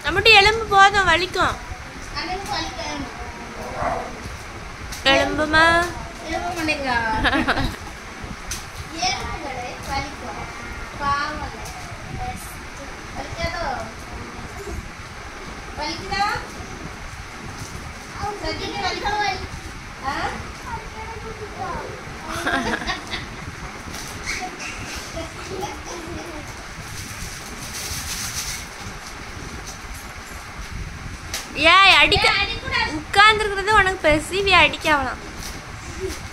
நம்மட்டு எலும்பு போதும் வலிக்கும் அண்ணனுக்கு வலிக்கும் எலும்புமா எழுப்ப மாட்டேங்க எலும்புகளே வலிக்கும் பாவம் வலிக்காதோ வலிக்குதா சத்தியமே வலிக்கும் ஆ ஏய் அடிக்க அடிக்கூடாது உட்கார்ந்துருக்கிறது உனக்கு பெருசு இவ அடிக்க அவலாம்